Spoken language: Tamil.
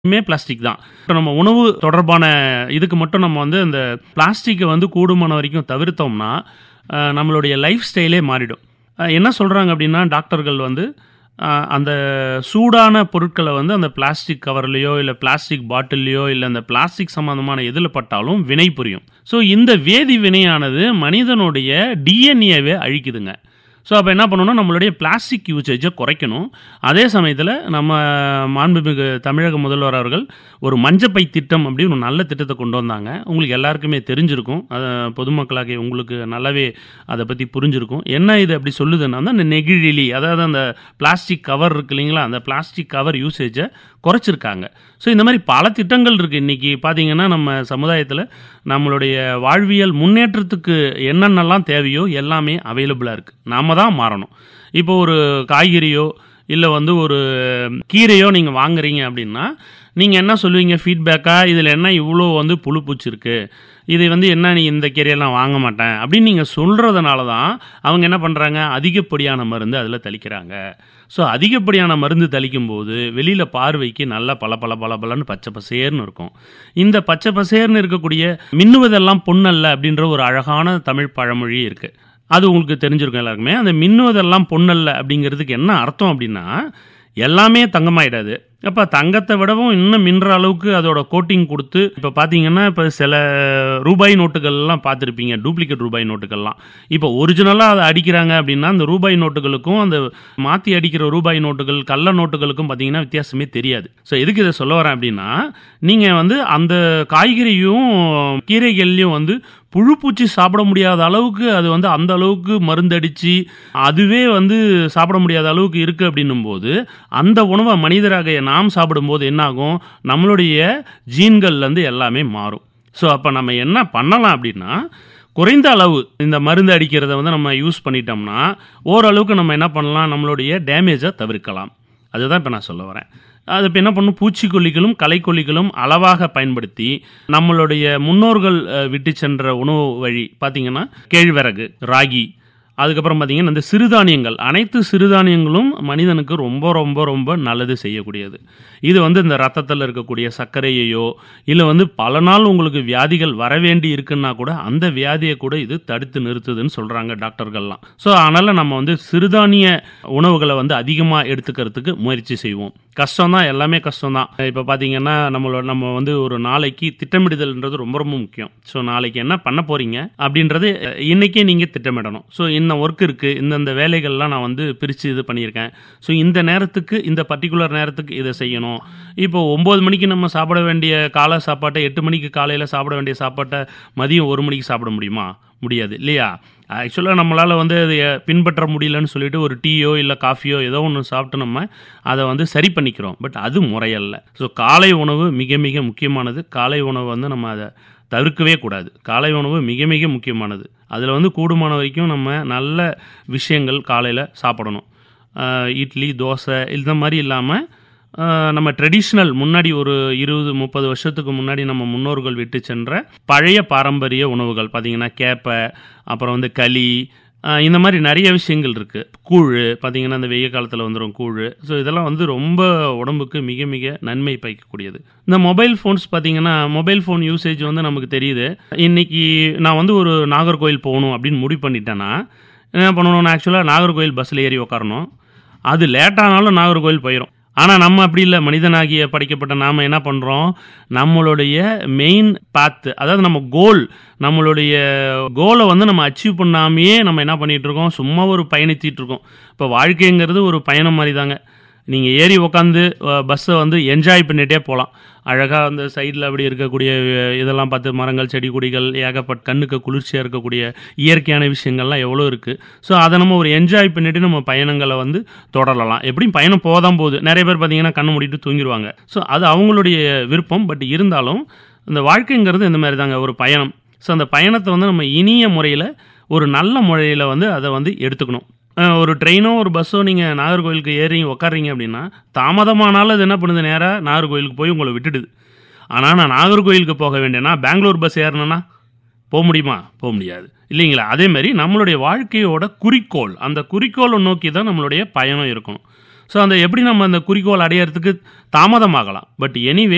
மே பிளாஸ்டிக் தான் இப்போ நம்ம உணவு தொடர்பான இதுக்கு மட்டும் நம்ம வந்து இந்த பிளாஸ்டிக்கை வந்து கூடுமான வரைக்கும் தவிர்த்தோம்னா அஹ், நம்மளுடைய லைஃப் ஸ்டைலே மாறிடும் அஹ், என்ன சொல்கிறாங்க அப்படின்னா டாக்டர்கள் வந்து அஹ், அந்த சூடான பொருட்களை வந்து அந்த பிளாஸ்டிக் கவர்லேயோ இல்லை பிளாஸ்டிக் பாட்டில்லையோ இல்லை அந்த பிளாஸ்டிக் சம்மந்தமான எதில் பட்டாலும் வினை புரியும் ஸோ இந்த வேதி வினையானது மனிதனுடைய டிஎன்ஏவை அழிக்குதுங்க ஸோ அப்போ என்ன பண்ணணும்னா நம்மளுடைய பிளாஸ்டிக் யூசேஜை குறைக்கணும் அதே சமயத்தில் நம்ம மாண்புமிகு தமிழக முதல்வர் அவர்கள் ஒரு மஞ்சப்பை திட்டம் அப்படின்னு ஒரு நல்ல திட்டத்தை கொண்டு வந்தாங்க உங்களுக்கு எல்லாருக்குமே தெரிஞ்சிருக்கும் அது பொதுமக்களாகிய உங்களுக்கு நல்லாவே அதை பற்றி புரிஞ்சிருக்கும் என்ன இது அப்படி சொல்லுதுன்னா வந்து அந்த நெகிழிலி அதாவது அந்த பிளாஸ்டிக் கவர் இருக்கு இல்லைங்களா அந்த பிளாஸ்டிக் கவர் யூசேஜை குறைச்சிருக்காங்க ஸோ இந்த மாதிரி பல திட்டங்கள் இருக்குது இன்றைக்கி பார்த்தீங்கன்னா நம்ம சமுதாயத்தில் நம்மளுடைய வாழ்வியல் முன்னேற்றத்துக்கு என்னென்னலாம் தேவையோ எல்லாமே அவைலபிளாக இருக்குது நாம தான் மாறணும் இப்போ ஒரு காய்கறியோ இல்லை வந்து ஒரு கீரையோ நீங்கள் வாங்குறீங்க அப்படின்னா நீங்கள் என்ன சொல்லுவீங்க ஃபீட்பேக்காக இதில் என்ன இவ்வளோ வந்து புழு பூச்சி இருக்கு இதை வந்து என்ன நீ இந்த கீரையெல்லாம் வாங்க மாட்டேன் அப்படின்னு நீங்கள் சொல்கிறதுனால தான் அவங்க என்ன பண்ணுறாங்க அதிகப்படியான மருந்து அதில் தெளிக்கிறாங்க ஸோ அதிகப்படியான மருந்து தெளிக்கும் போது வெளியில் பார்வைக்கு நல்லா பல பல பல பலன்னு பச்சை பசேர்னு இருக்கும் இந்த பச்சை பசேர்னு இருக்கக்கூடிய மின்னுவதெல்லாம் பொன்னல்ல அப்படின்ற ஒரு அழகான தமிழ் பழமொழி இருக்குது அது உங்களுக்கு தெரிஞ்சிருக்கும் எல்லாருக்குமே அந்த மின்னுவதெல்லாம் பொன்னல்ல அப்படிங்கிறதுக்கு என்ன அர்த்தம் அப்படின்னா எல்லாமே தங்கமாயிடாது அப்போ தங்கத்தை விடவும் இன்னும் மின்ற அளவுக்கு அதோட கோட்டிங் கொடுத்து இப்போ பார்த்தீங்கன்னா இப்போ சில ரூபாய் நோட்டுகள்லாம் பார்த்துருப்பீங்க டூப்ளிகேட் ரூபாய் நோட்டுகள்லாம் இப்போ ஒரிஜினலாக அதை அடிக்கிறாங்க அப்படின்னா அந்த ரூபாய் நோட்டுகளுக்கும் அந்த மாற்றி அடிக்கிற ரூபாய் நோட்டுகள் கள்ள நோட்டுகளுக்கும் பார்த்தீங்கன்னா வித்தியாசமே தெரியாது ஸோ எதுக்கு இதை சொல்ல வரேன் அப்படின்னா நீங்கள் வந்து அந்த காய்கறியும் கீரைகள்லையும் வந்து புழு பூச்சி சாப்பிட முடியாத அளவுக்கு அது வந்து அந்த அளவுக்கு மருந்தடிச்சு அதுவே வந்து சாப்பிட முடியாத அளவுக்கு இருக்குது அப்படின்னும் போது அந்த உணவை மனிதராக நாம் சாப்பிடும்போது என்னாகும் நம்மளுடைய ஜீன்கள்லேருந்து எல்லாமே மாறும் ஸோ அப்போ நம்ம என்ன பண்ணலாம் அப்படின்னா குறைந்த அளவு இந்த மருந்து அடிக்கிறத வந்து நம்ம யூஸ் பண்ணிட்டோம்னா ஓரளவுக்கு நம்ம என்ன பண்ணலாம் நம்மளுடைய டேமேஜை தவிர்க்கலாம் அதுதான் இப்போ நான் சொல்ல வரேன் அது இப்போ என்ன பண்ணும் பூச்சிக்கொல்லிகளும் களைக்கொல்லிகளும் அளவாக பயன்படுத்தி நம்மளுடைய முன்னோர்கள் அஹ், விட்டு சென்ற உணவு வழி பார்த்தீங்கன்னா கேழ்வரகு ராகி அதுக்கப்புறம் பார்த்தீங்கன்னா இந்த சிறுதானியங்கள் அனைத்து சிறுதானியங்களும் மனிதனுக்கு ரொம்ப ரொம்ப ரொம்ப நல்லது செய்யக்கூடியது இது வந்து இந்த ரத்தத்தில் இருக்கக்கூடிய சர்க்கரையையோ இல்லை வந்து பல நாள் உங்களுக்கு வியாதிகள் வர வேண்டி இருக்குன்னா கூட அந்த வியாதியை கூட இது தடுத்து நிறுத்துதுன்னு சொல்கிறாங்க டாக்டர்கள்லாம் ஸோ அதனால் நம்ம வந்து சிறுதானிய உணவுகளை வந்து அதிகமாக எடுத்துக்கிறதுக்கு முயற்சி செய்வோம் கஷ்டம் தான் எல்லாமே கஷ்டம் தான் இப்போ பார்த்தீங்கன்னா நம்மளோட நம்ம வந்து ஒரு நாளைக்கு திட்டமிடுதல்ன்றது ரொம்ப ரொம்ப முக்கியம் ஸோ நாளைக்கு என்ன பண்ண போறீங்க அப்படின்றது அஹ், இன்னைக்கே நீங்கள் திட்டமிடணும் ஸோ இந்த ஒர்க் இருக்குது இந்தந்த வேலைகள்லாம் நான் வந்து பிரித்து இது பண்ணியிருக்கேன் ஸோ இந்த நேரத்துக்கு இந்த பர்டிகுலர் நேரத்துக்கு இதை செய்யணும் இப்போ ஒம்பது மணிக்கு நம்ம சாப்பிட வேண்டிய காலை சாப்பாட்டை எட்டு மணிக்கு காலையில் சாப்பிட வேண்டிய சாப்பாட்டை மதியம் ஒரு மணிக்கு சாப்பிட முடியுமா முடியாது இல்லையா ஆக்சுவலாக நம்மளால் வந்து அதை பின்பற்ற முடியலன்னு சொல்லிட்டு ஒரு டீயோ இல்லை காஃபியோ ஏதோ ஒன்று சாப்பிட்டு நம்ம அதை வந்து சரி பண்ணிக்கிறோம் பட் அது முறையல்ல ஸோ காலை உணவு மிக மிக முக்கியமானது காலை உணவு வந்து நம்ம அதை தவிர்க்கவே கூடாது காலை உணவு மிக மிக முக்கியமானது அதில் வந்து கூடுமான வரைக்கும் நம்ம நல்ல விஷயங்கள் காலையில் சாப்பிடணும் ஆஹ் இட்லி தோசை இந்த மாதிரி இல்லாமல் நம்ம ட்ரெடிஷ்னல் முன்னாடி ஒரு இருபது முப்பது வருஷத்துக்கு முன்னாடி நம்ம முன்னோர்கள் விட்டு சென்ற பழைய பாரம்பரிய உணவுகள் பார்த்தீங்கன்னா கேப்பை அப்புறம் வந்து களி ஆஹ் இந்த மாதிரி நிறைய விஷயங்கள் இருக்குது கூழ் பார்த்தீங்கன்னா இந்த வெய்ய காலத்தில் வந்துடும் கூழ் ஸோ இதெல்லாம் வந்து ரொம்ப உடம்புக்கு மிக மிக நன்மை பயக்கக்கூடியது இந்த மொபைல் ஃபோன்ஸ் பார்த்தீங்கன்னா மொபைல் ஃபோன் யூசேஜ் வந்து நமக்கு தெரியுது இன்னைக்கு நான் வந்து ஒரு நாகர்கோயில் போகணும் அப்படின்னு முடிவு பண்ணிட்டேன்னா என்ன பண்ணணும் ஆக்சுவலாக நாகர்கோயில் பஸ்ஸில் ஏறி உட்காரணும் அது லேட்டானாலும் நாகர்கோயில் போயிடும் ஆனால் நம்ம அப்படி இல்லை மனிதனாகிய படைக்கப்பட்ட நாம் என்ன பண்ணுறோம் நம்மளுடைய மெயின் பாத் அதாவது நம்ம கோல் நம்மளுடைய கோலை வந்து நம்ம அச்சீவ் பண்ணாமையே நம்ம என்ன பண்ணிட்டு இருக்கோம் சும்மா ஒரு பயணிச்சிட்டு இருக்கோம் இப்போ வாழ்க்கைங்கிறது ஒரு பயணம் மாதிரி தாங்க நீங்கள் ஏறி உட்காந்து பஸ்ஸை வந்து என்ஜாய் பண்ணிகிட்டே போகலாம் அழகாக அந்த சைடில் அப்படி இருக்கக்கூடிய அஹ், இதெல்லாம் பார்த்து மரங்கள் செடி கொடிகள் ஏகப்பட்ட கண்ணுக்கு குளிர்ச்சியாக இருக்கக்கூடிய இயற்கையான விஷயங்கள்லாம் எவ்வளோ இருக்குது ஸோ அதை நம்ம ஒரு என்ஜாய் பண்ணிட்டு நம்ம பயணங்களை வந்து தொடரலாம் எப்படியும் பயணம் போதான் போகுது நிறைய பேர் பார்த்தீங்கன்னா கண்ணு மூடிட்டு தூங்கிடுவாங்க ஸோ அது அவங்களுடைய விருப்பம் பட் இருந்தாலும் இந்த வாழ்க்கைங்கிறது இந்த மாதிரி தாங்க ஒரு பயணம் ஸோ அந்த பயணத்தை வந்து நம்ம இனிய முறையில் ஒரு நல்ல முறையில் வந்து அதை வந்து எடுத்துக்கணும் அஹ் ஒரு ட்ரெயினோ ஒரு பஸ்ஸோ நீங்கள் நாகர்கோயிலுக்கு ஏறி உட்கார்றீங்க அப்படின்னா தாமதமானாலும் அது என்ன பண்ணுது நேராக நாகர்கோயிலுக்கு போய் உங்களை விட்டுடுது ஆனால் நான் நாகர்கோயிலுக்கு போக வேண்டியனா பெங்களூர் பஸ் ஏறினேன்னா போக முடியுமா போக முடியாது இல்லைங்களா அதே மாதிரி நம்மளுடைய வாழ்க்கையோட குறிக்கோள் அந்த குறிக்கோளை நோக்கி தான் நம்மளுடைய பயணம் இருக்கணும் ஸோ அந்த எப்படி நம்ம அந்த குறிக்கோள் அடையறதுக்கு தாமதமாகலாம் பட் எனிவே